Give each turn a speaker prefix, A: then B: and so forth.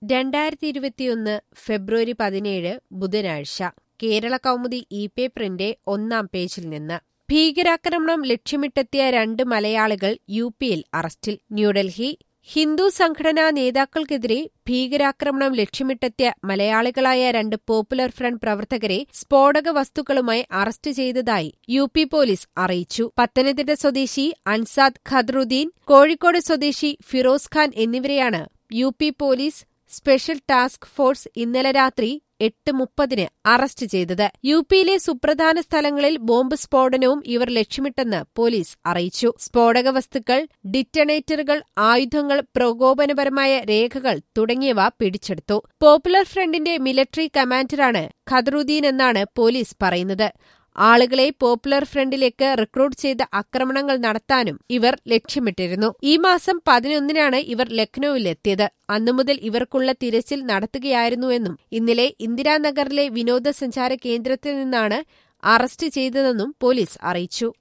A: രണ്ടായിരത്തി ഇരുപത്തിയൊന്ന് ഫെബ്രുവരി പതിനേഴ് ബുധനാഴ്ച കേരള കൗമുദി ഇ പേപ്പറിന്റെ ഒന്നാം പേജിൽ നിന്ന് ഭീകരാക്രമണം ലക്ഷ്യമിട്ടെത്തിയ രണ്ട് മലയാളികൾ യു പിയിൽ അറസ്റ്റിൽ ന്യൂഡൽഹി ഹിന്ദു സംഘടനാ നേതാക്കൾക്കെതിരെ ഭീകരാക്രമണം ലക്ഷ്യമിട്ടെത്തിയ മലയാളികളായ രണ്ട് പോപ്പുലർ ഫ്രണ്ട് പ്രവർത്തകരെ സ്ഫോടക വസ്തുക്കളുമായി അറസ്റ്റ് ചെയ്തതായി യു പി പോലീസ് അറിയിച്ചു പത്തനംതിട്ട സ്വദേശി അൻസാദ് ഖദ്റുദ്ദീൻ കോഴിക്കോട് സ്വദേശി ഫിറോസ് ഖാൻ എന്നിവരെയാണ് U P police special task force ഇന്നലെ രാത്രി എട്ട് മുപ്പതിന് അറസ്റ്റ് ചെയ്തത് യു പിയിലെ സുപ്രധാന സ്ഥലങ്ങളിൽ ബോംബ് സ്ഫോടനവും ഇവർ ലക്ഷ്യമിട്ടെന്ന് പോലീസ് അറിയിച്ചു സ്ഫോടക വസ്തുക്കൾ ഡിറ്റണേറ്ററുകൾ ആയുധങ്ങൾ പ്രകോപനപരമായ രേഖകൾ തുടങ്ങിയവ പിടിച്ചെടുത്തു പോപ്പുലർ ഫ്രണ്ടിന്റെ മിലിറ്ററി കമാൻഡറാണ് ഖദറുദ്ദീൻ എന്നാണ് പോലീസ് പറയുന്നത് ആളുകളെ പോപ്പുലർ ഫ്രണ്ടിലേക്ക് റിക്രൂട്ട് ചെയ്ത് ആക്രമണങ്ങൾ നടത്താനും ഇവർ ലക്ഷ്യമിട്ടിരുന്നു ഈ മാസം പതിനൊന്നിനാണ് ഇവർ ലക്നൌവിലെത്തിയത് അന്നുമുതൽ ഇവർക്കുള്ള തിരച്ചിൽ നടത്തുകയായിരുന്നുവെന്നും ഇന്നലെ ഇന്ദിരാനഗറിലെ വിനോദസഞ്ചാര കേന്ദ്രത്തിൽ നിന്നാണ് അറസ്റ്റ് ചെയ്തതെന്നും പോലീസ് അറിയിച്ചു